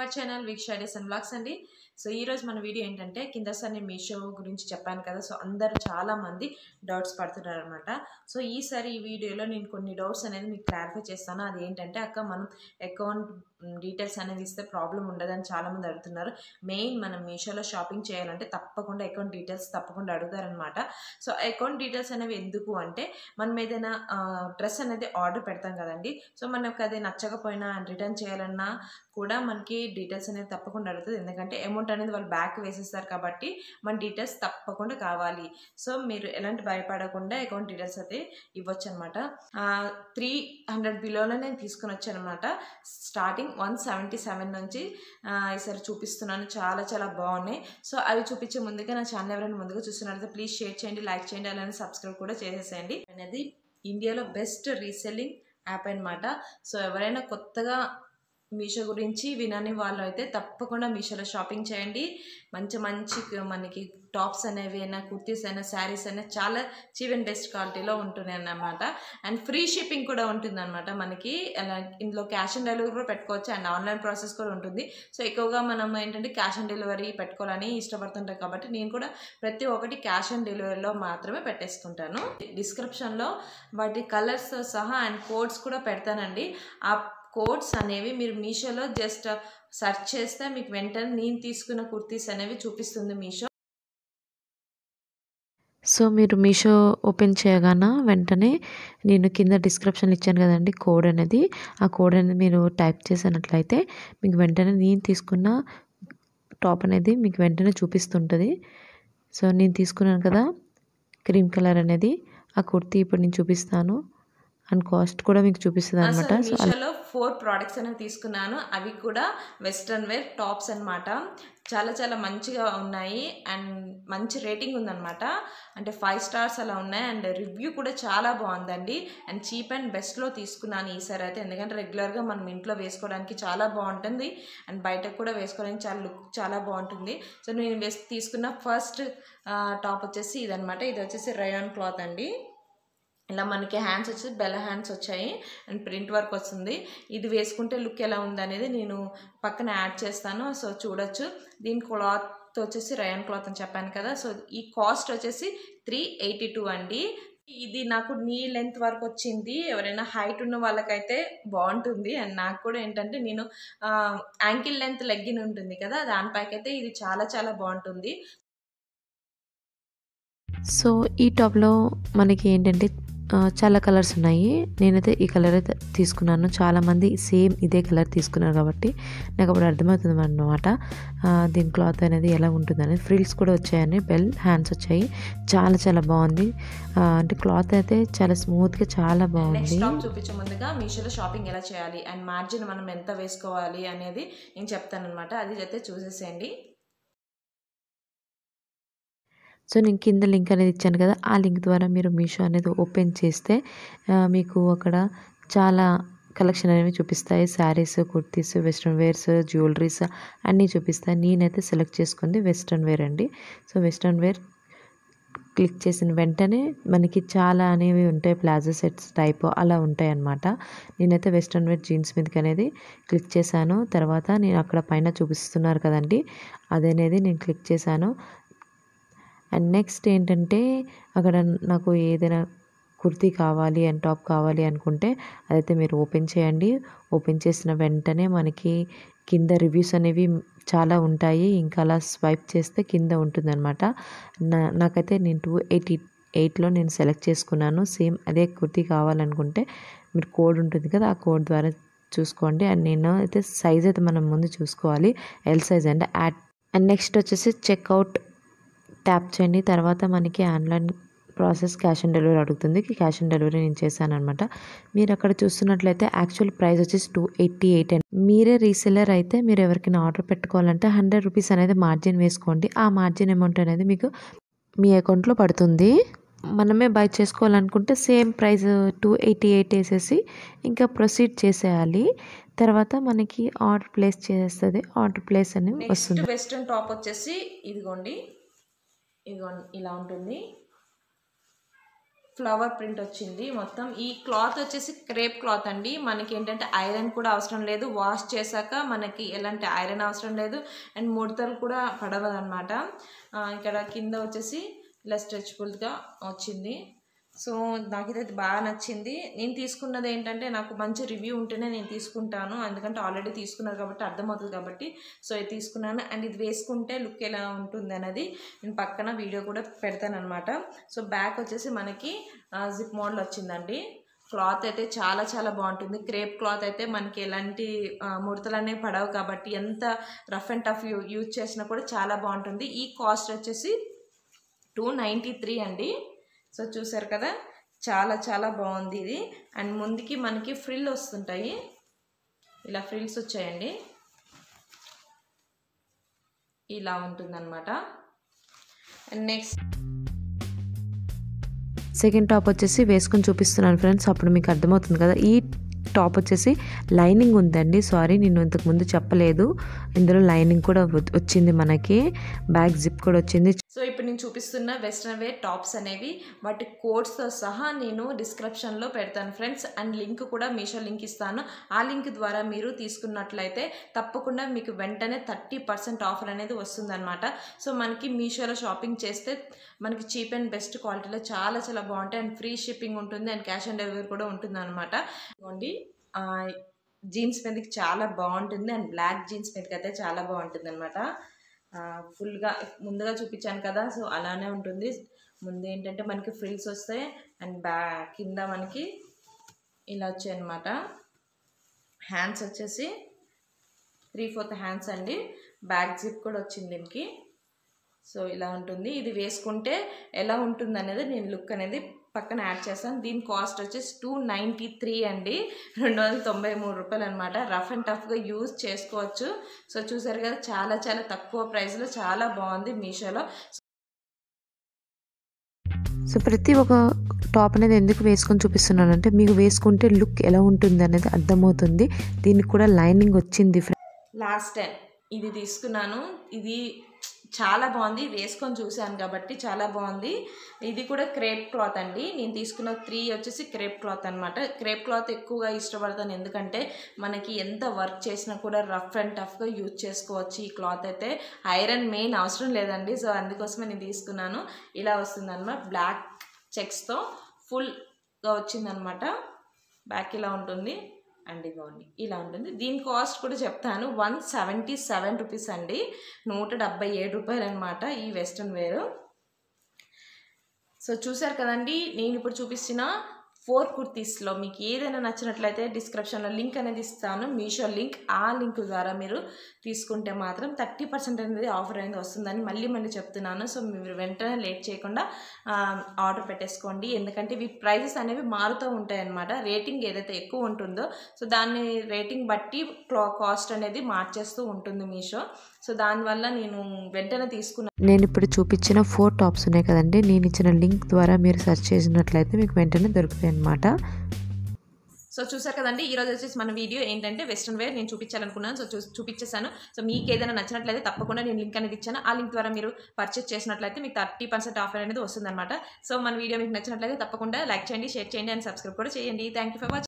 hour channel week షైడేస్ and blogs అండి so ఈ రోజు మన వీడియో ఏంటంటే కింద సార్ నేను మీషో గురించి చెప్పాను కదా సో అందరూ చాలా మంది డౌట్స్ పడుతున్నారు అనమాట సో ఈసారి ఈ వీడియోలో నేను కొన్ని డౌట్స్ అనేది మీకు క్లారిఫై చేస్తాను అది ఏంటంటే అక్క మనం అకౌంట్ డీటెయిల్స్ అనేది ఇస్తే ప్రాబ్లం ఉండదని చాలామంది అడుగుతున్నారు మెయిన్ మనం మీషోలో షాపింగ్ చేయాలంటే తప్పకుండా అకౌంట్ డీటెయిల్స్ తప్పకుండా అడుగుతారనమాట సో అకౌంట్ డీటెయిల్స్ అనేవి ఎందుకు అంటే మనం ఏదైనా డ్రెస్ అనేది ఆర్డర్ పెడతాం కదండి సో మనకు అది నచ్చకపోయినా రిటర్న్ చేయాలన్నా కూడా మనకి డీటెయిల్స్ అనేది తప్పకుండా అడుగుతుంది ఎందుకంటే అమౌంట్ అనేది వాళ్ళు బ్యాక్ వేసేస్తారు కాబట్టి మన డీటెయిల్స్ తప్పకుండా కావాలి సో మీరు ఎలాంటి భయపడకుండా అకౌంట్ డీటెయిల్స్ అయితే ఇవ్వచ్చు అనమాట త్రీ హండ్రెడ్ బిలోలో నేను తీసుకుని వచ్చాను అనమాట స్టార్టింగ్ వన్ సెవెంటీ సెవెన్ నుంచి ఈసారి చూపిస్తున్నాను చాలా చాలా బాగున్నాయి సో అవి చూపించే ముందుగా నా ఛానల్ ఎవరైనా ముందుగా చూస్తున్నట్లయితే ప్లీజ్ షేర్ చేయండి లైక్ చేయండి అలానే సబ్స్క్రైబ్ కూడా చేసేసేయండి అనేది ఇండియాలో బెస్ట్ రీసెల్లింగ్ యాప్ అనమాట సో ఎవరైనా కొత్తగా మీషో గురించి వినని వాళ్ళు అయితే తప్పకుండా మీషోలో షాపింగ్ చేయండి మంచి మంచి మనకి టాప్స్ అనేవి అయినా కుర్తీస్ అయినా శారీస్ అయినా చాలా చీప్ అండ్ బెస్ట్ క్వాలిటీలో ఉంటున్నాయి అన్నమాట అండ్ ఫ్రీ షిప్పింగ్ కూడా ఉంటుంది అనమాట మనకి ఇందులో క్యాష్ ఆన్ డెలివరీ కూడా పెట్టుకోవచ్చు అండ్ ఆన్లైన్ ప్రాసెస్ కూడా ఉంటుంది సో ఎక్కువగా మనం ఏంటంటే క్యాష్ ఆన్ డెలివరీ పెట్టుకోవాలని ఇష్టపడుతుంటాం కాబట్టి నేను కూడా ప్రతి ఒక్కటి క్యాష్ ఆన్ డెలివరీలో మాత్రమే పెట్టేసుకుంటాను డిస్క్రిప్షన్లో వాటి కలర్స్తో సహా అండ్ కోడ్స్ కూడా పెడతానండి ఆ కోడ్స్ అనేవి మీరు మీషోలో జస్ట్ సెర్చ్ చేస్తే మీకు వెంటనే నేను తీసుకున్న కుర్తీస్ అనేవి చూపిస్తుంది మీషో సో మీరు మీషో ఓపెన్ చేయగానే వెంటనే నేను కింద డిస్క్రిప్షన్ ఇచ్చాను కదండి కోడ్ అనేది ఆ కోడ్ అనేది మీరు టైప్ చేసినట్లయితే మీకు వెంటనే నేను తీసుకున్న టాప్ అనేది మీకు వెంటనే చూపిస్తుంటుంది సో నేను తీసుకున్నాను కదా క్రీమ్ కలర్ అనేది ఆ కుర్తీ ఇప్పుడు నేను చూపిస్తాను అండ్ కాస్ట్ కూడా మీకు చూపిస్తుంది అనమాట సో మీషోలో ఫోర్ ప్రోడక్ట్స్ అనేవి తీసుకున్నాను అవి కూడా వెస్ట్రన్ వేర్ టాప్స్ అనమాట చాలా చాలా మంచిగా ఉన్నాయి అండ్ మంచి రేటింగ్ ఉందన్నమాట అంటే ఫైవ్ స్టార్స్ అలా ఉన్నాయి అండ్ రివ్యూ కూడా చాలా బాగుందండి అండ్ చీప్ అండ్ బెస్ట్లో తీసుకున్నాను ఈసారి అయితే ఎందుకంటే రెగ్యులర్గా మనం ఇంట్లో వేసుకోవడానికి చాలా బాగుంటుంది అండ్ బయటకు కూడా వేసుకోవడానికి చాలా లుక్ చాలా బాగుంటుంది సో నేను వేసి తీసుకున్న ఫస్ట్ టాప్ వచ్చేసి ఇదనమాట ఇది వచ్చేసి రయాన్ క్లాత్ అండి ఇలా మనకి హ్యాండ్స్ వచ్చి బెల్ల హ్యాండ్స్ వచ్చాయి అండ్ ప్రింట్ వర్క్ వస్తుంది ఇది వేసుకుంటే లుక్ ఎలా ఉంది అనేది నేను పక్కన యాడ్ చేస్తాను సో చూడొచ్చు దీని క్లాత్ వచ్చేసి రయాన్ క్లాత్ అని చెప్పాను కదా సో ఈ కాస్ట్ వచ్చేసి త్రీ ఎయిటీ టూ అండి ఇది నాకు నీ లెంత్ వరకు వచ్చింది ఎవరైనా హైట్ ఉన్న వాళ్ళకైతే బాగుంటుంది అండ్ నాకు కూడా ఏంటంటే నేను యాంకిల్ లెంత్ లెగ్గిన్ ఉంటుంది కదా దానిపైకైతే ఇది చాలా చాలా బాగుంటుంది సో ఈ టాప్లో మనకి ఏంటంటే చాలా కలర్స్ ఉన్నాయి నేనైతే ఈ కలర్ అయితే తీసుకున్నాను చాలామంది సేమ్ ఇదే కలర్ తీసుకున్నారు కాబట్టి నాకు అప్పుడు అర్థమవుతుంది అన్నమాట దీని క్లాత్ అనేది ఎలా ఉంటుందని ఫ్రిల్స్ కూడా వచ్చాయని బెల్ హ్యాండ్స్ వచ్చాయి చాలా చాలా బాగుంది అంటే క్లాత్ అయితే చాలా స్మూత్గా చాలా బాగుంది నెక్స్ట్ టాప్ చూపించే ముందుగా మీషోలో షాపింగ్ ఎలా చేయాలి అండ్ మార్జిన్ మనం ఎంత వేసుకోవాలి అనేది నేను చెప్తాను అనమాట అది అయితే చూసేసేయండి సో నేను కింద లింక్ అనేది ఇచ్చాను కదా ఆ లింక్ ద్వారా మీరు మీషో అనేది ఓపెన్ చేస్తే మీకు అక్కడ చాలా కలెక్షన్ అనేవి చూపిస్తాయి saris kurtis western wears jewelleries అన్నీ చూపిస్తాయి నేనైతే సెలెక్ట్ చేసుకుంది వెస్ట్రన్ వేర్ అండి సో వెస్ట్రన్ వేర్ క్లిక్ చేసిన వెంటనే మనకి చాలా అనేవి ఉంటాయి ప్లాజో సెట్స్ టైప్ అలా ఉంటాయి అన్నమాట నేనైతే వెస్ట్రన్ వేర్ జీన్స్ మీదకి అనేది క్లిక్ చేశాను తర్వాత నేను అక్కడ పైన చూపిస్తున్నారు కదండి అదనేది నేను క్లిక్ చేశాను అండ్ నెక్స్ట్ ఏంటంటే అక్కడ నాకు ఏదైనా కుర్తీ కావాలి అండ్ టాప్ కావాలి అనుకుంటే అదైతే మీరు ఓపెన్ చేయండి ఓపెన్ చేసిన వెంటనే మనకి కింద రివ్యూస్ అనేవి చాలా ఉంటాయి ఇంకా అలా స్వైప్ చేస్తే కింద ఉంటుందన్నమాట నా నాకైతే నేను టూ ఎయిటీ ఎయిట్లో నేను సెలెక్ట్ చేసుకున్నాను సేమ్ అదే కుర్తీ కావాలనుకుంటే మీరు కోడ్ ఉంటుంది కదా ఆ కోడ్ ద్వారా చూసుకోండి అండ్ నేను అయితే సైజ్ అయితే మనం ముందు చూసుకోవాలి ఎల్ సైజ్ అంటే యాడ్ అండ్ నెక్స్ట్ వచ్చేసి చెక్అవుట్ ట్యాప్ చేయండి తర్వాత మనకి online process cash on delivery అడుగుతుంది క్యాష్ ఆన్ డెలివరీ నేను చేశాను అనమాట మీరు అక్కడ చూస్తున్నట్లయితే యాక్చువల్ ప్రైస్ వచ్చేసి టూ ఎయిటీ ఎయిట్ అండ్ మీరే రీసెలర్ అయితే మీరు ఎవరికైనా ఆర్డర్ పెట్టుకోవాలంటే హండ్రెడ్ రూపీస్ అనేది మార్జిన్ వేసుకోండి ఆ మార్జిన్ అమౌంట్ అనేది మీకు మీ అకౌంట్లో పడుతుంది మనమే బై చేసుకోవాలనుకుంటే same price two eighty eight వేసేసి ఇంకా ప్రొసీడ్ చేసేయాలి తర్వాత మనకి ఆర్డర్ ప్లేస్ చేస్తుంది ఆర్డర్ ప్లేస్ అని వస్తుంది నెక్స్ట్ వెస్ట్రన్ టాప్ వచ్చేసి ఇదిగోండి ఇదిగోండి ఇలా ఉంటుంది ఫ్లవర్ ప్రింట్ వచ్చింది మొత్తం ఈ క్లాత్ వచ్చేసి క్రేప్ క్లాత్ అండి మనకి ఏంటంటే ఐరన్ కూడా అవసరం లేదు వాష్ చేశాక మనకి ఎలాంటి ఐరన్ అవసరం లేదు అండ్ ముడతలు కూడా పడవదు అనమాట ఇక్కడ కింద వచ్చేసి ఇలా స్ట్రెచ్బుల్గా వచ్చింది సో నాకైతే ఇది బాగా నచ్చింది నేను తీసుకున్నది ఏంటంటే నాకు మంచి రివ్యూ ఉంటేనే నేను తీసుకుంటాను ఎందుకంటే ఆల్రెడీ తీసుకున్నారు కాబట్టి అర్థమవుతుంది కాబట్టి సో ఇది తీసుకున్నాను అండ్ ఇది వేసుకుంటే లుక్ ఎలా ఉంటుంది అనేది నేను పక్కన వీడియో కూడా పెడతాను అనమాట సో బ్యాక్ వచ్చేసి మనకి జిప్ మోడల్ వచ్చిందండి క్లాత్ అయితే చాలా చాలా బాగుంటుంది క్రేప్ క్లాత్ అయితే మనకి ఎలాంటి ఆ, ముడతలు అనేవి పడవు కాబట్టి ఎంత rough and tough you use చేసినా కూడా చాలా బాగుంటుంది ఈ కాస్ట్ వచ్చేసి టూ నైంటీ త్రీ అండి సో చూసారు కదా చాలా చాలా బాగుంది ఇది అండ్ ముందుకి మనకి ఫ్రిల్ వస్తుంటాయి ఇలా ఫ్రిల్స్ వచ్చాయండి ఇలా ఉంటుందన్నమాట అండ్ నెక్స్ట్ సెకండ్ టాప్ వచ్చేసి వేసుకొని చూపిస్తున్నాను ఫ్రెండ్స్ అప్పుడు మీకు అర్థమవుతుంది కదా ఈ టాప్ వచ్చేసి లైనింగ్ ఉందండి సారీ నేను ఇంతకుముందు చెప్పలేదు ఇందులో లైనింగ్ కూడా వ- వచ్చింది మనకి బ్యాక్ జిప్ కూడా వచ్చింది సో ఇప్పుడు నేను చూపిస్తున్న వెస్ట్రన్ వేర్ టాప్స్ అనేవి వాటి కోడ్స్తో సహా నేను డిస్క్రిప్షన్లో పెడతాను ఫ్రెండ్స్ అండ్ లింక్ కూడా మీషో లింక్ ఇస్తాను ఆ లింక్ ద్వారా మీరు తీసుకున్నట్లయితే తప్పకుండా మీకు వెంటనే థర్టీ పర్సెంట్ ఆఫర్ అనేది వస్తుందన్నమాట సో మనకి మీషోలో షాపింగ్ చేస్తే మనకి చీప్ అండ్ బెస్ట్ క్వాలిటీలో చాలా చాలా బాగుంటాయి అండ్ ఫ్రీ షిప్పింగ్ ఉంటుంది అండ్ క్యాష్ ఆన్ డెలివరీ కూడా ఉంటుంది అనమాట ఇదిగోండి జీన్స్ మీదకి చాలా బాగుంటుంది అండ్ బ్లాక్ జీన్స్ మీదకి అయితే చాలా బాగుంటుంది అనమాట ఫుల్గా ముందుగా చూపించాను కదా సో అలానే ఉంటుంది ముందు ఏంటంటే మనకి ఫ్రిల్స్ వస్తాయి అండ్ బ్యా కింద మనకి ఇలా వచ్చాయి అనమాట హ్యాండ్స్ వచ్చేసి త్రీ ఫోర్త్ హ్యాండ్స్ అండి బ్యాక్ జిప్ కూడా వచ్చింది దీనికి సో ఇలా ఉంటుంది ఇది వేసుకుంటే ఎలా ఉంటుంది అనేది నేను లుక్ అనేది పక్కన యాడ్ చేస్తాను దీని కాస్ట్ వచ్చేసి టూ నైంటీ త్రీ అండి రెండు వందల తొంభై మూడు రూపాయలు అనమాట రఫ్ అండ్ టఫ్గా యూజ్ చేసుకోవచ్చు సో చూసారు కదా చాలా చాలా తక్కువ ప్రైస్లో చాలా బాగుంది మీషోలో సో ప్రతి ఒక్క టాప్ అనేది ఎందుకు వేసుకొని చూపిస్తున్నానంటే మీకు వేసుకుంటే లుక్ ఎలా ఉంటుంది అనేది అర్థమవుతుంది దీనికి కూడా లైనింగ్ వచ్చింది లాస్ట్ టైం ఇది తీసుకున్నాను ఇది చాలా బాగుంది వేసుకొని చూశాను కాబట్టి చాలా బాగుంది ఇది కూడా క్రేప్ క్లాత్ అండి నేను తీసుకున్న త్రీ వచ్చేసి క్రేప్ క్లాత్ అనమాట క్రేప్ క్లాత్ ఎక్కువగా ఇష్టపడతాను ఎందుకంటే మనకి ఎంత వర్క్ చేసినా కూడా రఫ్ అండ్ టఫ్గా యూజ్ చేసుకోవచ్చు ఈ క్లాత్ అయితే ఐరన్ మెయిన్ అవసరం లేదండి సో అందుకోసమే నేను తీసుకున్నాను ఇలా వస్తుందన్నమాట బ్లాక్ చెక్స్తో ఫుల్గా వచ్చిందనమాట బ్యాక్ ఇలా ఉంటుంది అండ్ ఇదిగోండి ఇలా ఉంటుంది దీని కాస్ట్ కూడా చెప్తాను వన్ సెవెంటీ సెవెన్ రూపీస్ అండి నూట డెబ్బై ఏడు రూపాయలు అనమాట ఈ వెస్ట్రన్ వేరు సో చూసారు కదండి నేను ఇప్పుడు చూపిస్తున్న ఫోర్ కుర్తీస్లో మీకు ఏదైనా నచ్చినట్లయితే డిస్క్రిప్షన్లో లింక్ అనేది ఇస్తాను మీషో లింక్ ఆ లింక్ ద్వారా మీరు తీసుకుంటే మాత్రం థర్టీ పర్సెంట్ అనేది ఆఫర్ అనేది వస్తుందని మళ్ళీ మళ్ళీ చెప్తున్నాను సో మీరు వెంటనే లేట్ చేయకుండా ఆర్డర్ పెట్టేసుకోండి ఎందుకంటే ఇవి ప్రైజెస్ అనేవి మారుతూ ఉంటాయి అన్నమాట రేటింగ్ ఏదైతే ఎక్కువ ఉంటుందో సో దాన్ని రేటింగ్ బట్టి క్లా కాస్ట్ అనేది మార్చేస్తూ ఉంటుంది మీషో సో దానివల్ల నేను వెంటనే తీసుకున్నాను నేను ఇప్పుడు చూపించిన ఫోర్ టాప్స్ ఉన్నాయి కదండి నేను ఇచ్చిన లింక్ ద్వారా మీరు సెర్చ్ చేసినట్లయితే మీకు వెంటనే దొరుకుతాయి అన్నమాట సో చూసారు కదండి ఈ రోజు వచ్చేసి మన వీడియో ఏంటంటే వెస్ట్రన్ వేర్ నేను చూపించాలనుకున్నాను సో చూ చూపించేసాను సో మీకు ఏదైనా నచ్చినట్లయితే తప్పకుండా నేను లింక్ అనేది ఇచ్చాను ఆ లింక్ ద్వారా మీరు పర్చేస్ చేసినట్లయితే మీకు థర్టీ పర్సెంట్ ఆఫర్ అనేది వస్తుందన్నమాట సో మన వీడియో మీకు నచ్చినట్లయితే తప్పకుండా లైక్ చేయండి షేర్ చేయండి అండ్ సబ్స్క్రైబ్ కూడా చేయండి థ్యాంక్ యూ ఫర్ వాచింగ్